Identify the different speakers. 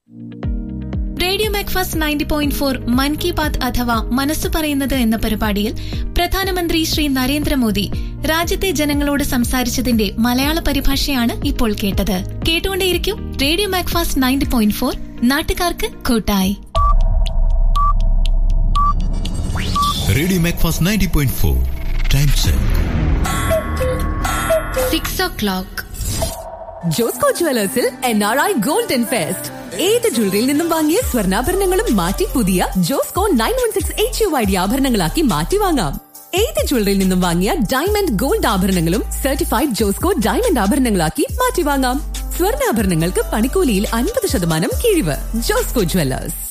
Speaker 1: radio Macfast ninety point four Mann Ki Baat അഥവാ മനസ്സു പറയുന്നത് എന്ന പരിപാടിയിൽ പ്രധാനമന്ത്രി ശ്രീ നരേന്ദ്രമോദി രാജ്യത്തെ ജനങ്ങളോട് സംസാരിച്ചതിന്റെ മലയാള പരിഭാഷയാണ് ഇപ്പോൾ കേട്ടത് കേട്ടുകൊണ്ടേയിരിക്കും radio Macfast ninety point four നാട്ടുകാർക്ക് കൂട്ടായി
Speaker 2: radio Macfast ninety point four time check
Speaker 1: six o'clock
Speaker 3: Josco ജുവലേഴ്സിൽ N R I golden fest ഏത് ജ്വല്ലറിയിൽ നിന്നും വാങ്ങിയ സ്വർണ്ണാഭരണങ്ങളും മാറ്റി പുതിയ Josco nine one six H U I D ആഭരണങ്ങളാക്കി മാറ്റി വാങ്ങാം ഏത് ജ്വല്ലറിയിൽ നിന്നും വാങ്ങിയ ഡയമണ്ട് ഗോൾഡ് ആഭരണങ്ങളും സർട്ടിഫൈഡ് ജോസ്കോ ഡയമണ്ട് ആഭരണങ്ങളാക്കി മാറ്റി വാങ്ങാം സ്വർണ്ണാഭരണങ്ങൾക്ക് പണിക്കൂലിയിൽ അൻപത് ശതമാനം കിഴിവ് ജോസ്കോ ജുവലേഴ്സ്